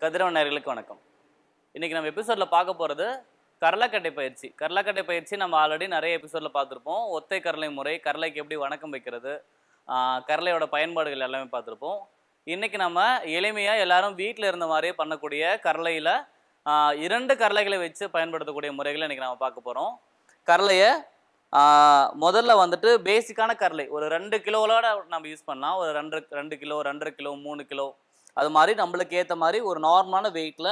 கதிரவன் நேயர்களுக்கு வணக்கம் இன்னைக்கு நம்ம எபிசோட்ல பார்க்க போறது கரலக்கட்டை பயிற்சி கரலக்கட்டை பயிற்சி நம்ம ஆல்ரெடி நிறைய எபிசோட்ல பார்த்துருப்போம் ஒத்தை கரலை முறை கரலைக்கு எப்படி வணக்கம் வைக்கிறது ஆஹ் கரலையோட பயன்பாடுகள் எல்லாமே பார்த்துருப்போம் இன்னைக்கு நம்ம எளிமையா எல்லாரும் வீட்டில் இருந்த மாதிரியே பண்ணக்கூடிய கரலையில ஆஹ் இரண்டு கரலைகளை வச்சு பயன்படுத்தக்கூடிய முறைகளை இன்னைக்கு நம்ம பார்க்க போறோம் கரலையை ஆஹ் முதல்ல வந்துட்டு பேசிக்கான கரலை ஒரு ரெண்டு கிலோவோட நம்ம யூஸ் பண்ணலாம் ஒரு ரெண்டு ரெண்டு கிலோ ரெண்டரை கிலோ மூணு கிலோ அது மாதிரி நம்மளுக்கு ஏற்ற மாதிரி ஒரு நார்மலான வெயிட்டில்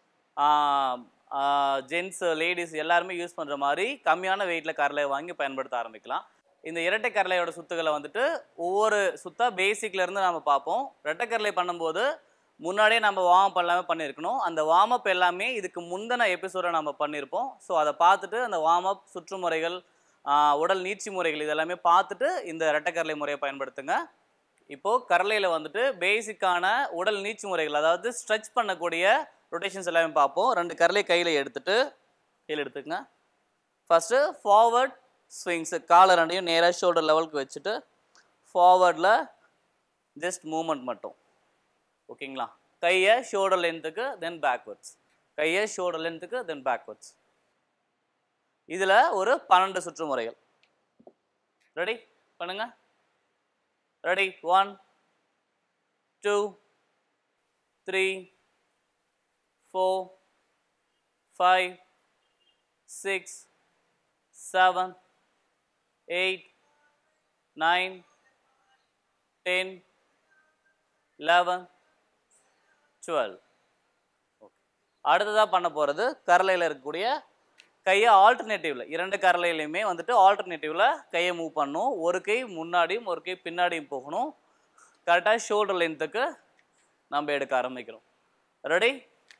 ஜென்ஸ் லேடிஸ் எல்லாருமே யூஸ் பண்ணுற மாதிரி கம்மியான வெயிட்டில் கரலையை வாங்கி பயன்படுத்த ஆரம்பிக்கலாம் இந்த இரட்டை கரலையோட சுத்துகளை வந்துட்டு ஒவ்வொரு சுத்தா பேசிக்ல இருந்து நம்ம பார்ப்போம் ரெட்டை கரலை பண்ணும்போது முன்னாடியே நம்ம வார்ம் அப் எல்லாமே பண்ணியிருக்கணும் அந்த வார்ம் அப் எல்லாமே இதுக்கு முந்தின எபிசோட நம்ம பண்ணியிருப்போம் ஸோ அதை பார்த்துட்டு அந்த வார்ம் அப் சுற்றுமுறைகள் ஆஹ் உடல் நீட்சி முறைகள் இதெல்லாமே பார்த்துட்டு இந்த ரெட்டைக்கரலை முறையை பயன்படுத்துங்க இப்போ கரலையில வந்துட்டு பேசிக்கான உடல் நீட்சி முறைகள் அதாவது ஸ்ட்ரெச் பண்ணக்கூடிய ரொட்டேஷன்ஸ் எல்லாமே பார்ப்போம் ரெண்டு கரலை கையில் எடுத்துட்டு கையில் எடுத்துக்கங்க ஃபர்ஸ்ட் ஃபார்வர்ட் ஸ்விங்ஸ் காலை ரெண்டையும் நேராக ஷோல்டர் லெவலுக்கு வச்சுட்டு ஃபார்வர்டில் ஜஸ்ட் மூமெண்ட் மட்டும் ஓகேங்களா கையை ஷோல்டர் லென்த்துக்கு தென் பேக்வர்ட்ஸ் கையை ஷோல்டர் லென்த்துக்கு தென் பேக்வர்ட்ஸ் இதில் ஒரு பன்னெண்டு சுற்றுமுறைகள் ரெடி பண்ணுங்க ready one two three four five six seven eight nine ten eleven twelve அடுத்ததாக பண்ண போகிறது கரலையில் இருக்கக்கூடிய கையை ஆல்டர்னேட்டிவ்ல இரண்டு கரலையிலையுமே வந்துட்டு ஆல்டர்னேட்டிவ்ல கையை மூவ் பண்ணும் ஒரு கை முன்னாடியும் ஒரு கை பின்னாடியும் போகணும் கரெக்டாக ஷோல்டர் லென்த்துக்கு நம்ம எடுக்க ஆரம்பிக்கிறோம் ready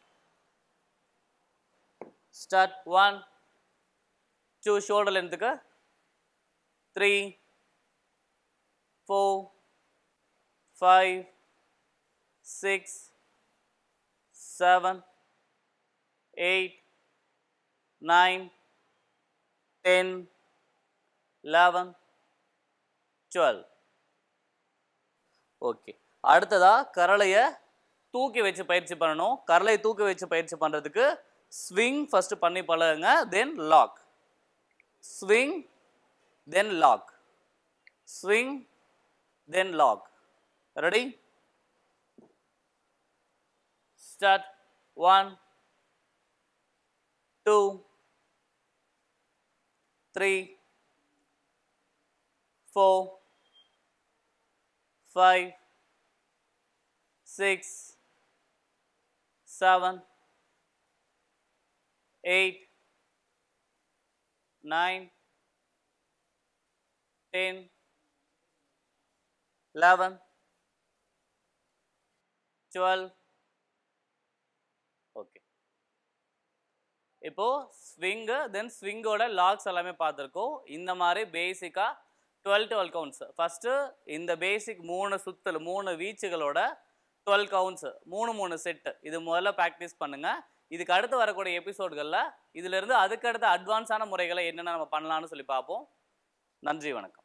start one two shoulder லென்த்துக்கு three four five six seven eight nine ten eleven twelve okay அடுத்ததா கரளையை தூக்கி வச்சு பயிற்சி பண்ணணும் கரலையை தூக்கி வச்சு பயிற்சி பண்ணுறதுக்கு ஸ்விங் ஃபர்ஸ்ட் பண்ணி பழகுங்க then lock swing then lock swing then lock ready start one two three, four, five, six, seven, eight, nine, ten, eleven, twelve. Okay. இப்போ ஸ்விங்கு தென் ஸ்விங்கோட லாக்ஸ் எல்லாமே பார்த்துருக்கோம் இந்த மாதிரி பேசிக்காக டுவெல் டுவெல் கவுண்ட்ஸ் ஃபஸ்ட்டு இந்த பேசிக் மூணு சுத்தல் மூணு வீச்சுகளோட டுவெல் கவுண்ட்ஸ் மூணு மூணு செட்டு இது முதல்ல ப்ராக்டிஸ் பண்ணுங்கள் இதுக்கு அடுத்து வரக்கூடிய எபிசோட்களில் இதிலிருந்து அதுக்கு அடுத்த அட்வான்ஸான முறைகளை என்னென்ன நம்ம பண்ணலாம்னு சொல்லி பார்ப்போம் நன்றி வணக்கம்